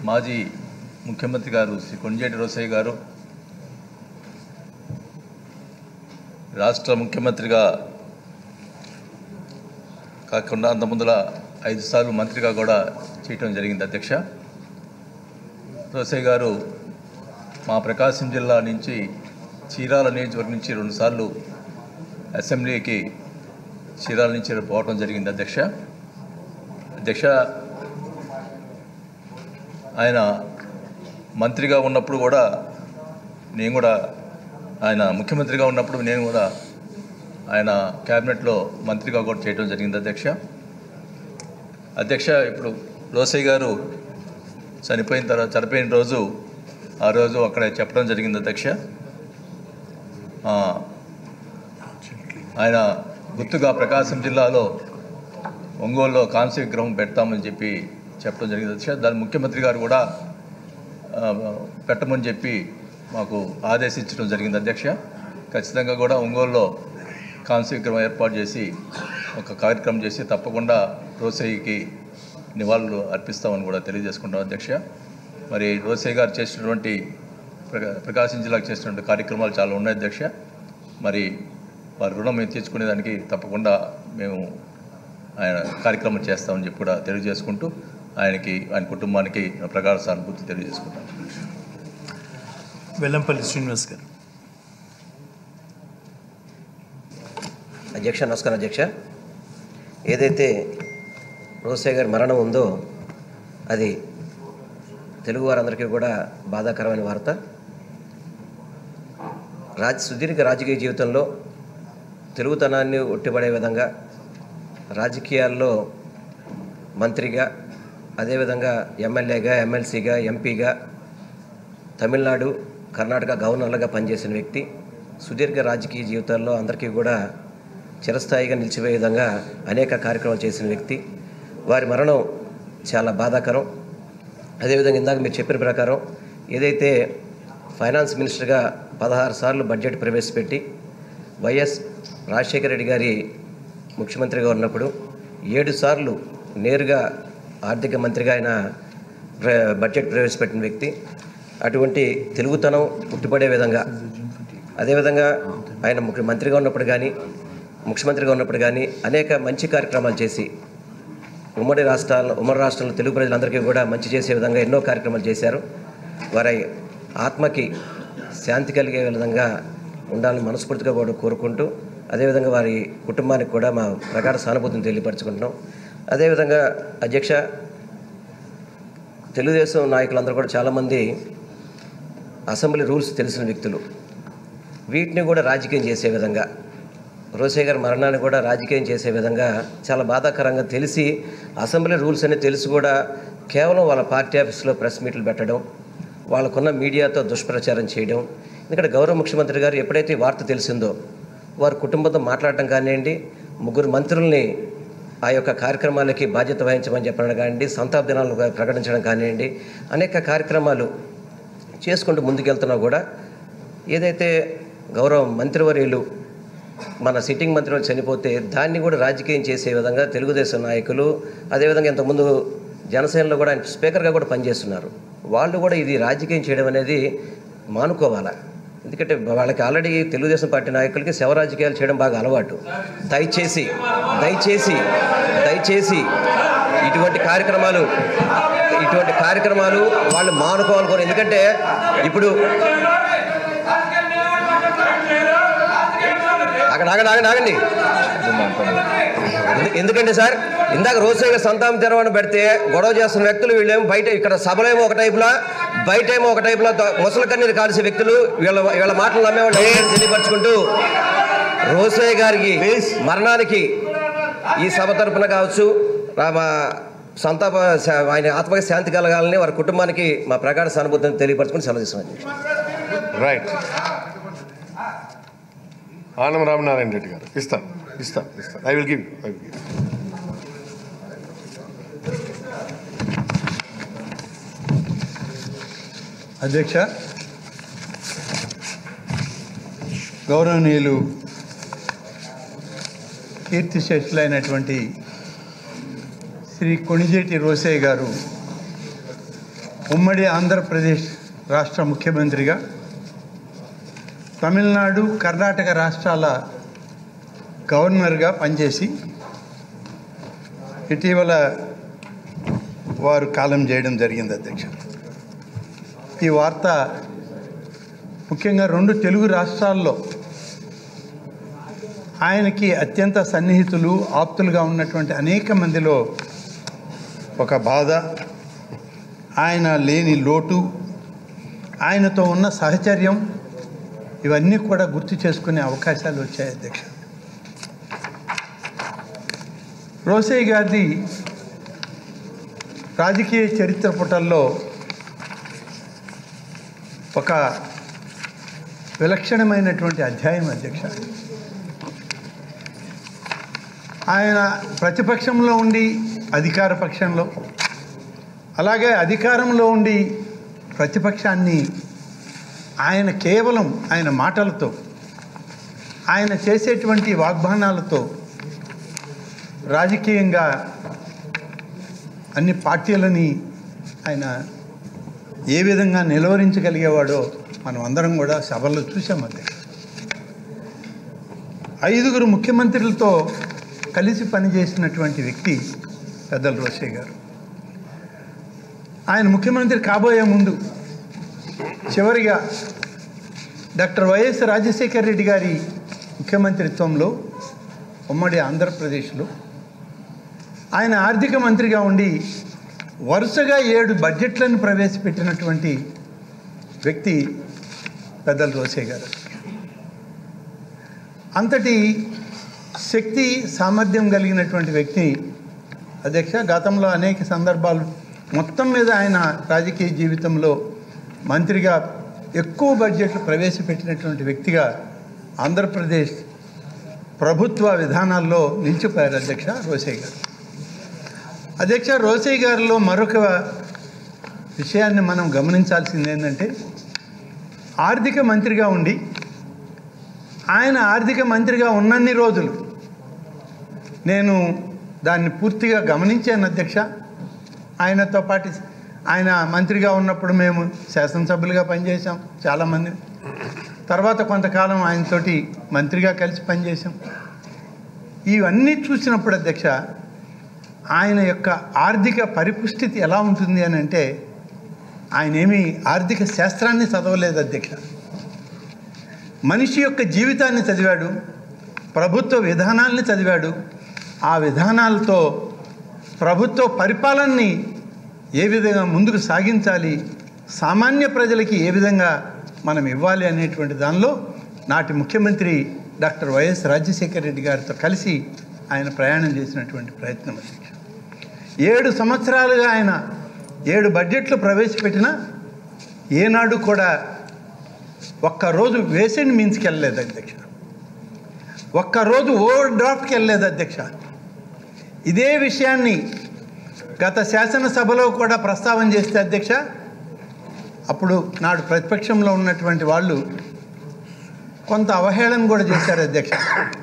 మాజీ ముఖ్యమంత్రి గారు శ్రీ కొంజేటి రోసయ్య గారు రాష్ట్ర ముఖ్యమంత్రిగా కాకుండా అంత ముందుల ఐదు సార్లు మంత్రిగా కూడా చేయటం జరిగింది అధ్యక్ష రోసయ్య గారు మా ప్రకాశం జిల్లా నుంచి చీరాల నియోజకవర్గం నుంచి రెండుసార్లు అసెంబ్లీకి చీరాల నుంచి పోవటం జరిగింది అధ్యక్ష అధ్యక్ష ఆయన మంత్రిగా ఉన్నప్పుడు కూడా నేను కూడా ఆయన ముఖ్యమంత్రిగా ఉన్నప్పుడు నేను కూడా ఆయన క్యాబినెట్లో మంత్రిగా కూడా చేయడం జరిగింది అధ్యక్ష అధ్యక్ష ఇప్పుడు రోసయ్య గారు చనిపోయిన తర్వాత చనిపోయిన రోజు ఆ రోజు అక్కడ చెప్పడం జరిగింది అధ్యక్ష ఆ, ఆయన గుర్తుగా ప్రకాశం జిల్లాలో ఒంగోలులో కాంస్య విగ్రహం పెడతామని చెప్పి చెప్పడం జరిగింది అధ్యక్ష దాని ముఖ్యమంత్రి గారు కూడా ఆ, పెట్టమని చెప్పి మాకు ఆదేశించడం జరిగింది అధ్యక్ష ఖచ్చితంగా కూడా ఒంగోలులో కాంస్య విగ్రహం ఏర్పాటు చేసి ఒక కార్యక్రమం చేసి తప్పకుండా రోసయ్యకి నివాళులు అర్పిస్తామని కూడా తెలియజేసుకుంటాం అధ్యక్ష మరి రోసయ్య గారు చేసినటువంటి ప్రకా- ప్రకాశం జిల్లాకు చేసినటువంటి కార్యక్రమాలు చాలా ఉన్నాయి అధ్యక్ష మరి వారి రుణం మేము తీర్చుకునేదానికి తప్పకుండా మేము ఆయన కార్యక్రమం చేస్తామని చెప్పి కూడా తెలియజేసుకుంటూ ఆయనకి ఆయన కుటుంబానికి నా ప్రగాఢ సానుభూతి తెలియజేసుకుంటాం వెల్లంపల్లి శ్రీనివాస్ గారు అధ్యక్ష నమస్కారం అధ్యక్ష ఏదైతే రోసే గారి మరణం ఉందో అది తెలుగు వారందరికీ కూడా బాధాకరమైన వార్త రాజ సుదీర్ఘ రాజకీయ జీవితంలో తెలుగుతనాన్ని ఒట్టిపడే విధంగా రాజకీయాల్లో మంత్రిగా అదేవిధంగా ఎమ్మెల్యేగా ఎమ్మెల్సీగా ఎంపీగా తమిళనాడు కర్ణాటక గవర్నర్లుగా పనిచేసిన వ్యక్తి సుదీర్ఘ రాజకీయ జీవితాల్లో అందరికీ కూడా చిరస్థాయిగా నిలిచిపోయే విధంగా అనేక కార్యక్రమాలు చేసిన వ్యక్తి వారి మరణం చాలా బాధాకరం అదేవిధంగా ఇందాక మీరు చెప్పిన ప్రకారం ఏదైతే ఫైనాన్స్ మినిస్టర్గా పదహారు సార్లు బడ్జెట్ ప్రవేశపెట్టి వైఎస్ రాజశేఖర రెడ్డి గారి ముఖ్యమంత్రిగా ఉన్నప్పుడు ఏడు సార్లు నేరుగా ఆర్థిక మంత్రిగా ఆయన ప్ర- బడ్జెట్ ప్రవేశపెట్టిన వ్యక్తి అటువంటి తెలుగుతనం పుట్టుపడే విధంగా అదేవిధంగా ఆయన ముఖ్యమంత్రిగా ఉన్నప్పుడు కానీ ముఖ్యమంత్రిగా ఉన్నప్పుడు కానీ అనేక మంచి కార్యక్రమాలు చేసి ఉమ్మడి రాష్ట్రాల్లో ఉమ్మడి రాష్ట్రంలో తెలుగు ప్రజలందరికీ కూడా మంచి చేసే విధంగా ఎన్నో కార్యక్రమాలు చేశారు వారి ఆత్మకి శాంతి కలిగే విధంగా ఉండాలని మనస్ఫూర్తిగా కూడా కోరుకుంటూ అదేవిధంగా వారి కుటుంబానికి కూడా మా ప్రగాఢ సానుభూతిని తెలియపరచుకుంటున్నాం అదేవిధంగా అధ్యక్ష తెలుగుదేశం నాయకులందరూ కూడా చాలామంది అసెంబ్లీ రూల్స్ తెలిసిన వ్యక్తులు వీటిని కూడా రాజకీయం చేసే విధంగా రోసే గారి మరణాన్ని కూడా రాజకీయం చేసే విధంగా చాలా బాధాకరంగా తెలిసి అసెంబ్లీ రూల్స్ అని తెలిసి కూడా కేవలం వాళ్ళ పార్టీ ఆఫీస్లో ప్రెస్ మీట్లు పెట్టడం వాళ్ళకున్న మీడియాతో దుష్ప్రచారం చేయడం ఎందుకంటే గౌరవ ముఖ్యమంత్రి గారు ఎప్పుడైతే ఈ వార్త తెలిసిందో వారి కుటుంబంతో మాట్లాడటం కానివ్వండి ముగ్గురు మంత్రుల్ని ఆ యొక్క కార్యక్రమాలకి బాధ్యత వహించమని చెప్పడం కానివ్వండి సంతాప దినాలు ప్రకటించడం కానివ్వండి అనేక కార్యక్రమాలు చేసుకుంటూ ముందుకెళ్తున్నా కూడా ఏదైతే గౌరవ మంత్రివర్యులు మన సిట్టింగ్ మంత్రి వాళ్ళు చనిపోతే దాన్ని కూడా రాజకీయం చేసే విధంగా తెలుగుదేశం నాయకులు అదేవిధంగా ఇంతకుముందు జనసేనలో కూడా ఆయన స్పీకర్గా కూడా పనిచేస్తున్నారు వాళ్ళు కూడా ఇది రాజకీయం చేయడం అనేది మానుకోవాలా ఎందుకంటే వాళ్ళకి ఆల్రెడీ తెలుగుదేశం పార్టీ నాయకులకి శవ రాజకీయాలు చేయడం బాగా అలవాటు దయచేసి దయచేసి దయచేసి ఇటువంటి కార్యక్రమాలు ఇటువంటి కార్యక్రమాలు వాళ్ళు మానుకోవాలనుకోరు ఎందుకంటే ఇప్పుడు అక్కడ ఆగండి ఆగండి ఆగండి ఎందు- ఎందుకంటే సార్ ఇందాక రోజుగా సంతానం తెరవని పెడితే గొడవ చేస్తున్న వ్యక్తులు వీళ్ళేమో బయట ఇక్కడ సభలేమో ఒక టైపులా బయట ఏమో ఒక టైపులా ద- ముసలి కన్నీరు కాల్సే వ్యక్తులు వీళ్ళ వీళ్ళ మాటలు నమ్మేవాళ్ళు ఎవరైనా తెలియపరచుకుంటూ రోసయ్య గారికి మరణానికి ఈ సభ తరపున కావచ్చు రా- మా సంతాప శా- ఆయన ఆత్మకి శాంతి కలగాలని వారి కుటుంబానికి మా ప్రగాఢ సానుభూతిని తెలియపరచుకుని సెలవు తీసుకున్నాను రైట్ ఆనం రామనారాయణ రెడ్డి గారు ఇస్తాను ఇస్తాను ఇస్తాను I will give I will give అధ్యక్ష గౌరవనీయులు కీర్తిశేషులైనటువంటి శ్రీ కొణిజేటి రోసయ్య గారు ఉమ్మడి ఆంధ్రప్రదేశ్ రాష్ట్ర ముఖ్యమంత్రిగా తమిళనాడు కర్ణాటక రాష్ట్రాల గవర్నర్గా పనిచేసి ఇటీవల వారు కాలం చేయడం జరిగింది అధ్యక్ష ఈ వార్త ముఖ్యంగా రెండు తెలుగు రాష్ట్రాల్లో ఆయనకి అత్యంత సన్నిహితులు ఆప్తులుగా ఉన్నటువంటి అనేక మందిలో ఒక బాధ ఆయన లేని లోటు ఆయనతో ఉన్న సహచర్యం ఇవన్నీ కూడా గుర్తు చేసుకునే అవకాశాలు వచ్చాయి అధ్యక్ష రోసయ్య గారిది రాజకీయ చరిత్ర పుటల్లో ఒక విలక్షణమైనటువంటి అధ్యాయం అధ్యక్ష ఆయన ప్రతిపక్షంలో ఉండి అధికార పక్షంలో అలాగే అధికారంలో ఉండి ప్రతిపక్షాన్ని ఆయన కేవలం ఆయన మాటలతో ఆయన చేసేటువంటి వాగ్బానాలతో రాజకీయంగా అన్ని పార్టీలని ఆయన ఏ విధంగా నిలువరించగలిగేవాడో మనం అందరం కూడా సభల్లో చూసాం అధ్యక్ష ఐదుగురు ముఖ్యమంత్రులతో కలిసి పనిచేసినటువంటి వ్యక్తి పెద్దల రోషయ్య గారు ఆయన ముఖ్యమంత్రి కాబోయే ముందు చివరిగా డాక్టర్ వైఎస్ రాజశేఖర రెడ్డి గారి ముఖ్యమంత్రిత్వంలో ఉమ్మడి ఆంధ్రప్రదేశ్లో ఆయన ఆర్థిక మంత్రిగా ఉండి వరుసగా ఏడు బడ్జెట్లను ప్రవేశపెట్టినటువంటి వ్యక్తి పెద్దల రోసే గారు అంతటి శక్తి సామర్థ్యం కలిగినటువంటి వ్యక్తి అధ్యక్ష గతంలో అనేక సందర్భాలు మొత్తం మీద ఆయన రాజకీయ జీవితంలో మంత్రిగా ఎక్కువ బడ్జెట్లు ప్రవేశపెట్టినటువంటి వ్యక్తిగా ఆంధ్రప్రదేశ్ ప్రభుత్వ విధానాల్లో నిలిచిపోయారు అధ్యక్ష రోసయ్య గారు అధ్యక్ష రోసయ్య గారిలో మరొక విషయాన్ని మనం గమనించాల్సింది ఏంటంటే ఆర్థిక మంత్రిగా ఉండి ఆయన ఆర్థిక మంత్రిగా ఉన్నన్ని రోజులు నేను దాన్ని పూర్తిగా గమనించాను అధ్యక్ష ఆయనతో పాటు ఆయన మంత్రిగా ఉన్నప్పుడు మేము శాసనసభ్యులుగా పనిచేసాం చాలామంది తర్వాత కొంతకాలం ఆయనతోటి మంత్రిగా కలిసి పనిచేసాం ఇవన్నీ చూసినప్పుడు అధ్యక్ష ఆయన యొక్క ఆర్థిక పరిపుష్టితి ఎలా ఉంటుంది అని అంటే ఆయన ఏమీ ఆర్థిక శాస్త్రాన్ని చదవలేదు అధ్యక్ష మనిషి యొక్క జీవితాన్ని చదివాడు ప్రభుత్వ విధానాల్ని చదివాడు ఆ విధానాలతో ప్రభుత్వ పరిపాలనని ఏ విధంగా ముందుకు సాగించాలి సామాన్య ప్రజలకి ఏ విధంగా మనం ఇవ్వాలి అనేటువంటి దానిలో నాటి ముఖ్యమంత్రి డాక్టర్ వైఎస్ రాజశేఖర రెడ్డి గారితో కలిసి ఆయన ప్రయాణం చేసినటువంటి ప్రయత్నం అధ్యక్ష ఏడు సంవత్సరాలుగా ఆయన ఏడు బడ్జెట్లు ప్రవేశపెట్టినా ఏనాడు కూడా ఒక్కరోజు వేసెండ్ మీన్స్కి వెళ్ళలేదు అధ్యక్ష ఒక్కరోజు ఓవర్ డ్రాఫ్ట్కి వెళ్ళలేదు అధ్యక్ష ఇదే విషయాన్ని గత శాసనసభలో కూడా ప్రస్తావన చేస్తే అధ్యక్ష అప్పుడు నాడు ప్రతిపక్షంలో ఉన్నటువంటి వాళ్ళు కొంత అవహేళన కూడా చేశారు అధ్యక్ష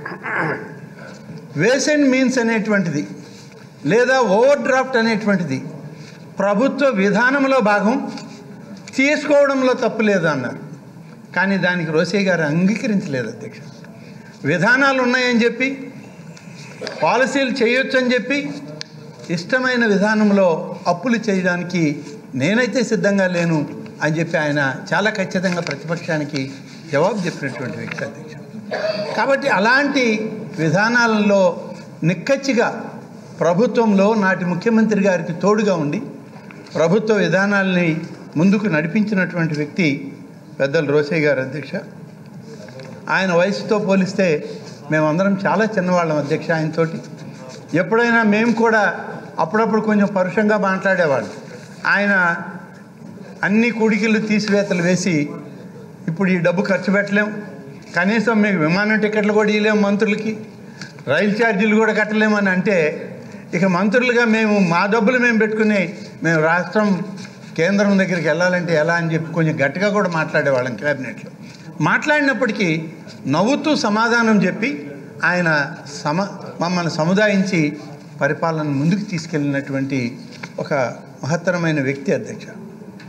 వేసెండ్ మీన్స్ అనేటువంటిది లేదా ఓవర్ డ్రాఫ్ట్ అనేటువంటిది ప్రభుత్వ విధానంలో భాగం తీసుకోవడంలో తప్పు లేదు అన్నారు కానీ దానికి రోసయ్య గారు అంగీకరించలేదు అధ్యక్ష విధానాలు ఉన్నాయని చెప్పి పాలసీలు చేయొచ్చని చెప్పి ఇష్టమైన విధానంలో అప్పులు చేయడానికి నేనైతే సిద్ధంగా లేను అని చెప్పి ఆయన చాలా ఖచ్చితంగా ప్రతిపక్షానికి జవాబు చెప్పినటువంటి వ్యక్తి అధ్యక్ష కాబట్టి అలాంటి విధానాలలో నిక్కచ్చిగా ప్రభుత్వంలో నాటి ముఖ్యమంత్రి గారికి తోడుగా ఉండి ప్రభుత్వ విధానాల్ని ముందుకు నడిపించినటువంటి వ్యక్తి పెద్దలు రోసయ్య గారు అధ్యక్ష ఆయన వయసుతో పోలిస్తే మేమందరం చాలా చిన్నవాళ్ళం అధ్యక్ష ఆయనతోటి ఎప్పుడైనా మేము కూడా అప్పుడప్పుడు కొంచెం పరుషంగా మాట్లాడేవాళ్ళం ఆయన అన్ని కూడికిళ్ళు తీసివేతలు వేసి ఇప్పుడు ఈ డబ్బు ఖర్చు పెట్టలేం కనీసం మీకు విమానం టికెట్లు కూడా ఇవ్వలేము మంత్రులకి రైలు ఛార్జీలు కూడా కట్టలేమని అంటే ఇక మంత్రులుగా మేము మా డబ్బులు మేము పెట్టుకుని మేము రాష్ట్రం కేంద్రం దగ్గరికి వెళ్ళాలంటే ఎలా అని చెప్పి కొంచెం గట్టిగా కూడా మాట్లాడేవాళ్ళం క్యాబినెట్లో మాట్లాడినప్పటికీ నవ్వుతూ సమాధానం చెప్పి ఆయన సమ మమ్మల్ని సముదాయించి పరిపాలన ముందుకు తీసుకెళ్ళినటువంటి ఒక మహత్తరమైన వ్యక్తి అధ్యక్ష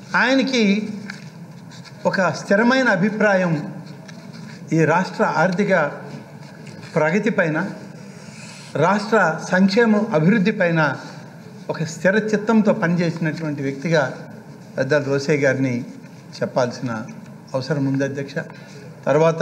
ఆయనకి ఒక స్థిరమైన అభిప్రాయం ఈ రాష్ట్ర ఆర్థిక ప్రగతి పైన రాష్ట్ర సంక్షేమం అభివృద్ధి పైన ఒక స్థిర చిత్తంతో పనిచేసినటువంటి వ్యక్తిగా పెద్దలు రోసే గారిని చెప్పాల్సిన అవసరం ఉంది అధ్యక్ష తర్వాత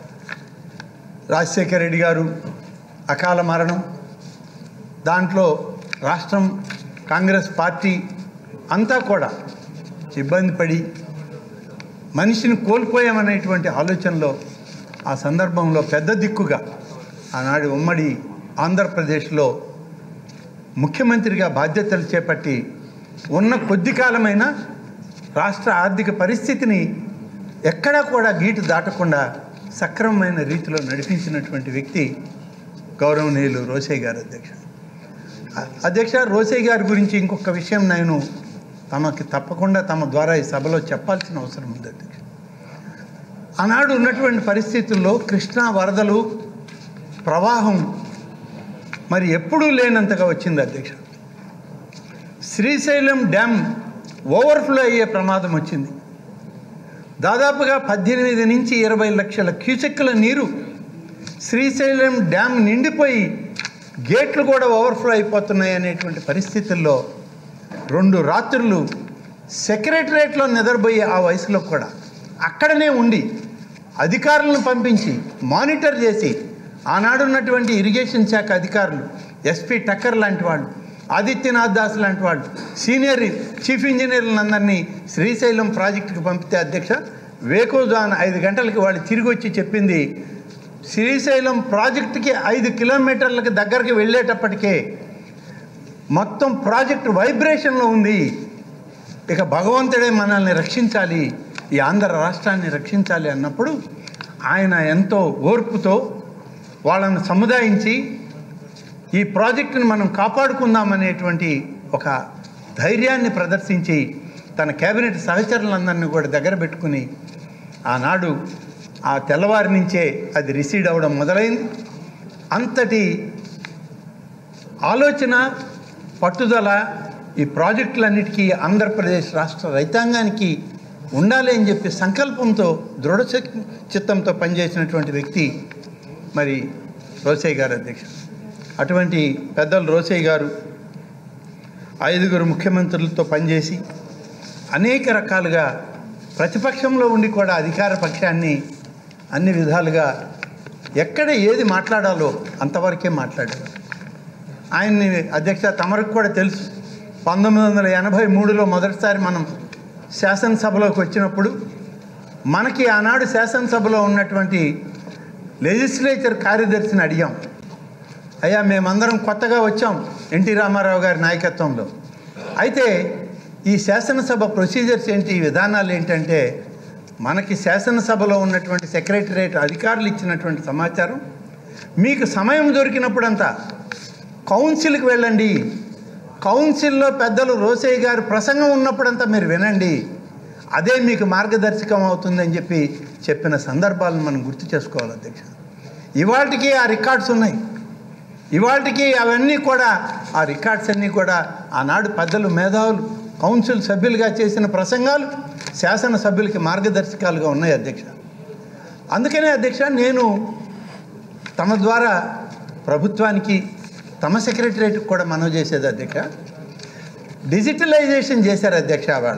రాజశేఖర రెడ్డి గారు అకాల మరణం దాంట్లో రాష్ట్రం కాంగ్రెస్ పార్టీ అంతా కూడా ఇబ్బంది పడి మనిషిని కోల్పోయామనేటువంటి ఆలోచనలో ఆ సందర్భంలో పెద్ద దిక్కుగా ఆనాడు ఉమ్మడి ఆంధ్రప్రదేశ్లో ముఖ్యమంత్రిగా బాధ్యతలు చేపట్టి ఉన్న కొద్ది కాలమైన రాష్ట్ర ఆర్థిక పరిస్థితిని ఎక్కడా కూడా గీటు దాటకుండా సక్రమమైన రీతిలో నడిపించినటువంటి వ్యక్తి గౌరవనీయులు రోసే గారు అధ్యక్ష అ- అధ్యక్ష రోసే గారి గురించి ఇంకొక విషయం నేను తమకి తప్పకుండా తమ ద్వారా ఈ సభలో చెప్పాల్సిన అవసరం ఉంది అధ్యక్ష ఆనాడు ఉన్నటువంటి పరిస్థితుల్లో కృష్ణా వరదలు ప్రవాహం మరి ఎప్పుడూ లేనంతగా వచ్చింది అధ్యక్ష శ్రీశైలం డ్యామ్ ఓవర్ఫ్లో అయ్యే ప్రమాదం వచ్చింది దాదాపుగా పద్దెనిమిది నుంచి ఇరవై లక్షల క్యూసెక్కుల నీరు శ్రీశైలం డ్యామ్ నిండిపోయి గేట్లు కూడా ఓవర్ఫ్లో అయిపోతున్నాయి అనేటువంటి పరిస్థితుల్లో రెండు రాత్రులు సెక్రటరేట్లో నిద్రపోయే ఆ వయసులో కూడా అక్కడనే ఉండి అధికారులను పంపించి మానిటర్ చేసి ఆనాడున్నటువంటి ఇరిగేషన్ శాఖ అధికారులు ఎస్పీ టక్కర్ లాంటి వాళ్ళు ఆదిత్యనాథ్ దాస్ లాంటి వాళ్ళు సీనియర్ చీఫ్ ఇంజనీర్లందరినీ శ్రీశైలం ప్రాజెక్టుకి పంపితే అధ్యక్ష వేకోజాన్ ఐదు గంటలకి వాళ్ళు తిరిగి వచ్చి చెప్పింది శ్రీశైలం ప్రాజెక్టుకి ఐదు కిలోమీటర్లకు దగ్గరికి వెళ్ళేటప్పటికే మొత్తం ప్రాజెక్ట్ వైబ్రేషన్లో ఉంది ఇక భగవంతుడే మనల్ని రక్షించాలి ఈ ఆంధ్ర రాష్ట్రాన్ని రక్షించాలి అన్నప్పుడు ఆయన ఎంతో ఓర్పుతో వాళ్ళను సముదాయించి ఈ ప్రాజెక్టును మనం కాపాడుకుందామనేటువంటి ఒక ధైర్యాన్ని ప్రదర్శించి తన కేబినెట్ సహచరులందరినీ కూడా దగ్గర పెట్టుకుని ఆనాడు ఆ తెల్లవారి నుంచే అది రిసీడ్ అవ్వడం మొదలైంది అంతటి ఆలోచన పట్టుదల ఈ ప్రాజెక్టులన్నిటికీ ఆంధ్రప్రదేశ్ రాష్ట్ర రైతాంగానికి ఉండాలి అని చెప్పి సంకల్పంతో దృఢ శక్- చిత్తంతో పనిచేసినటువంటి వ్యక్తి మరి రోసయ్య గారు అధ్యక్ష అటువంటి పెద్దలు రోసయ్య గారు ఐదుగురు ముఖ్యమంత్రులతో పనిచేసి అనేక రకాలుగా ప్రతిపక్షంలో ఉండి కూడా అధికార పక్షాన్ని అన్ని విధాలుగా ఎక్కడ ఏది మాట్లాడాలో అంతవరకే మాట్లాడారు ఆయన్ని అధ్యక్ష తమరికి కూడా తెలుసు పంతొమ్మిది వందల ఎనభై మూడులో మొదటిసారి మనం శాసనసభలోకి వచ్చినప్పుడు మనకి ఆనాడు శాసనసభలో ఉన్నటువంటి లెజిస్లేచర్ కార్యదర్శిని అడిగాం అయ్యా మేమందరం కొత్తగా వచ్చాం ఎన్టీ రామారావు గారి నాయకత్వంలో అయితే ఈ శాసనసభ ప్రొసీజర్స్ ఏంటి ఈ విధానాలు ఏంటంటే మనకి శాసనసభలో ఉన్నటువంటి సెక్రటరేట్ అధికారులు ఇచ్చినటువంటి సమాచారం మీకు సమయం దొరికినప్పుడంతా కౌన్సిల్కి వెళ్ళండి కౌన్సిల్లో పెద్దలు రోసయ్య గారి ప్రసంగం ఉన్నప్పుడంతా మీరు వినండి అదే మీకు మార్గదర్శకం అవుతుందని చెప్పి చెప్పిన సందర్భాలను మనం గుర్తు చేసుకోవాలి అధ్యక్ష ఇవాళకి ఆ రికార్డ్స్ ఉన్నాయి ఇవాళకి అవన్నీ కూడా ఆ రికార్డ్స్ అన్నీ కూడా ఆనాడు పెద్దలు మేధావులు కౌన్సిల్ సభ్యులుగా చేసిన ప్రసంగాలు శాసనసభ్యులకి మార్గదర్శకాలుగా ఉన్నాయి అధ్యక్ష అందుకనే అధ్యక్ష నేను తమ ద్వారా ప్రభుత్వానికి తమ సెక్రటరేట్కి కూడా మనవి చేసేది అధ్యక్ష డిజిటలైజేషన్ చేశారు అధ్యక్ష వాళ్ళ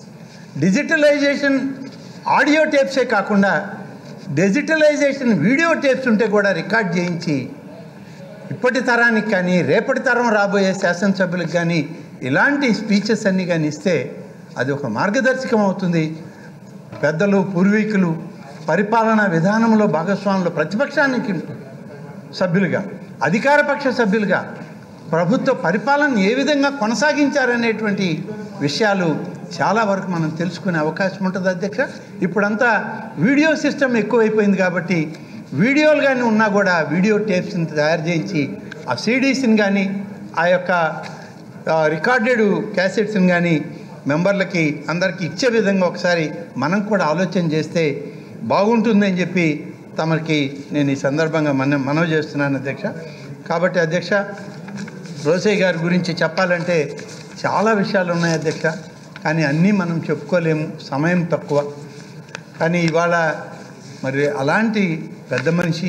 డిజిటలైజేషన్ ఆడియో టేప్సే కాకుండా డిజిటలైజేషన్ వీడియో టేప్స్ ఉంటే కూడా రికార్డ్ చేయించి ఇప్పటి తరానికి కానీ రేపటి తరం రాబోయే శాసనసభ్యులకు కానీ ఇలాంటి స్పీచెస్ అన్నీ కానీ ఇస్తే అది ఒక మార్గదర్శకం అవుతుంది పెద్దలు పూర్వీకులు పరిపాలనా విధానంలో భాగస్వాములు ప్రతిపక్షానికి సభ్యులుగా అధికారపక్ష సభ్యులుగా ప్రభుత్వ పరిపాలన ఏ విధంగా కొనసాగించారనేటువంటి విషయాలు చాలా వరకు మనం తెలుసుకునే అవకాశం ఉంటుంది అధ్యక్ష ఇప్పుడంతా వీడియో సిస్టమ్ ఎక్కువైపోయింది కాబట్టి వీడియోలు కానీ ఉన్నా కూడా వీడియో టేప్స్ని తయారు చేయించి ఆ సీడీస్ని కానీ ఆ యొక్క రికార్డెడ్ క్యాసెట్స్ని కానీ మెంబర్లకి అందరికీ ఇచ్చే విధంగా ఒకసారి మనం కూడా ఆలోచన చేస్తే బాగుంటుందని చెప్పి తమకి నేను ఈ సందర్భంగా మన మనవి చేస్తున్నాను అధ్యక్ష కాబట్టి అధ్యక్ష రోసయ్య గారి గురించి చెప్పాలంటే చాలా విషయాలు ఉన్నాయి అధ్యక్ష కానీ అన్నీ మనం చెప్పుకోలేము సమయం తక్కువ కానీ ఇవాళ మరి అలాంటి పెద్ద మనిషి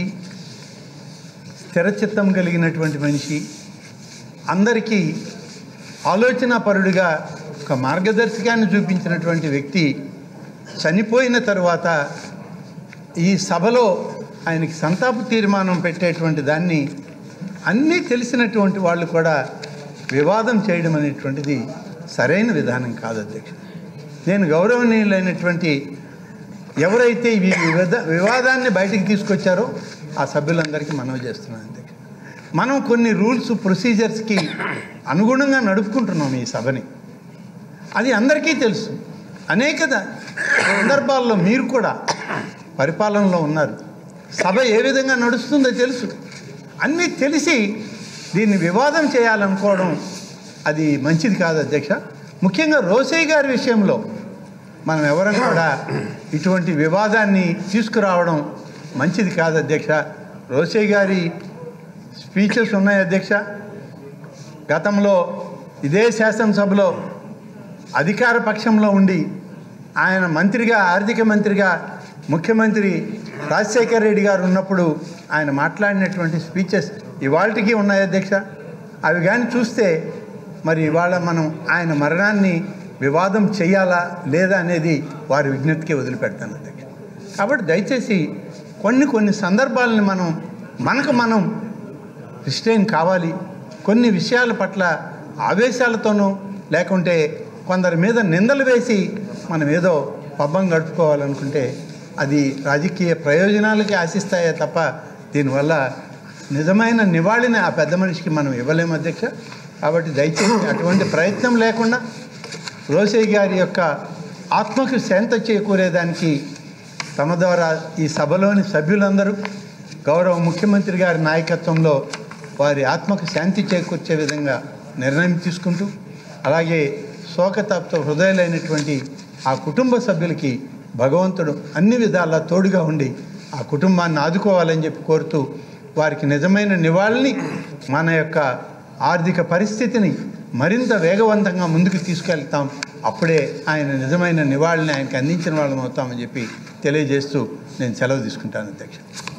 స్థిరచిత్తం కలిగినటువంటి మనిషి అందరికీ ఆలోచనాపరుడిగా ఒక మార్గదర్శకాన్ని చూపించినటువంటి వ్యక్తి చనిపోయిన తరువాత ఈ సభలో ఆయనకి సంతాప తీర్మానం పెట్టేటువంటి దాన్ని అన్నీ తెలిసినటువంటి వాళ్ళు కూడా వివాదం చేయడం అనేటువంటిది సరైన విధానం కాదు అధ్యక్ష నేను గౌరవనీయులైనటువంటి ఎవరైతే ఈ వివాద వివాదాన్ని బయటికి తీసుకొచ్చారో ఆ సభ్యులందరికీ మనవి చేస్తున్నాను అధ్యక్ష మనం కొన్ని రూల్స్ ప్రొసీజర్స్కి అనుగుణంగా నడుపుకుంటున్నాం ఈ సభని అది అందరికీ తెలుసు అనేక ద- సందర్భాల్లో మీరు కూడా పరిపాలనలో ఉన్నారు సభ ఏ విధంగా నడుస్తుందో తెలుసు అన్నీ తెలిసి దీన్ని వివాదం చేయాలనుకోవడం అది మంచిది కాదు అధ్యక్ష ముఖ్యంగా రోసయ్య గారి విషయంలో మనం ఎవరం కూడా ఇటువంటి వివాదాన్ని తీసుకురావడం మంచిది కాదు అధ్యక్ష రోసయ్య గారి స్పీచెస్ ఉన్నాయి అధ్యక్ష గతంలో ఇదే శాసనసభలో అధికార పక్షంలో ఉండి ఆయన మంత్రిగా ఆర్థిక మంత్రిగా ముఖ్యమంత్రి రాజశేఖర్ రెడ్డి గారు ఉన్నప్పుడు ఆయన మాట్లాడినటువంటి స్పీచెస్ ఇవాళకి ఉన్నాయి అధ్యక్ష అవి కానీ చూస్తే మరి ఇవాళ మనం ఆయన మరణాన్ని వివాదం చేయాలా లేదా అనేది వారి విజ్ఞప్తికి వదిలిపెడతాను అధ్యక్ష కాబట్టి దయచేసి కొన్ని కొన్ని సందర్భాలని మనం మనకు మనం రిస్ట్రెయిన్ కావాలి కొన్ని విషయాల పట్ల ఆవేశాలతోనూ లేకుంటే కొందరి మీద నిందలు వేసి మనం ఏదో పబ్బం గడుపుకోవాలనుకుంటే అది రాజకీయ ప్రయోజనాలకి ఆశిస్తాయే తప్ప దీనివల్ల నిజమైన నివాళిని ఆ పెద్ద మనిషికి మనం ఇవ్వలేము అధ్యక్ష కాబట్టి దయచేసి అటువంటి ప్రయత్నం లేకుండా రోసయ్య గారి యొక్క ఆత్మకు శాంత చేకూరేదానికి తమ ద్వారా ఈ సభలోని సభ్యులందరూ గౌరవ ముఖ్యమంత్రి గారి నాయకత్వంలో వారి ఆత్మకు శాంతి చేకూర్చే విధంగా నిర్ణయం తీసుకుంటూ అలాగే శోకతాప్త హృదయాలైనటువంటి ఆ కుటుంబ సభ్యులకి భగవంతుడు అన్ని విధాలా తోడుగా ఉండి ఆ కుటుంబాన్ని ఆదుకోవాలని చెప్పి కోరుతూ వారికి నిజమైన నివాళిని మన యొక్క ఆర్థిక పరిస్థితిని మరింత వేగవంతంగా ముందుకు తీసుకెళ్తాం అప్పుడే ఆయన నిజమైన నివాళిని ఆయనకు అందించిన వాళ్ళం అవుతామని చెప్పి తెలియజేస్తూ నేను సెలవు తీసుకుంటాను అధ్యక్ష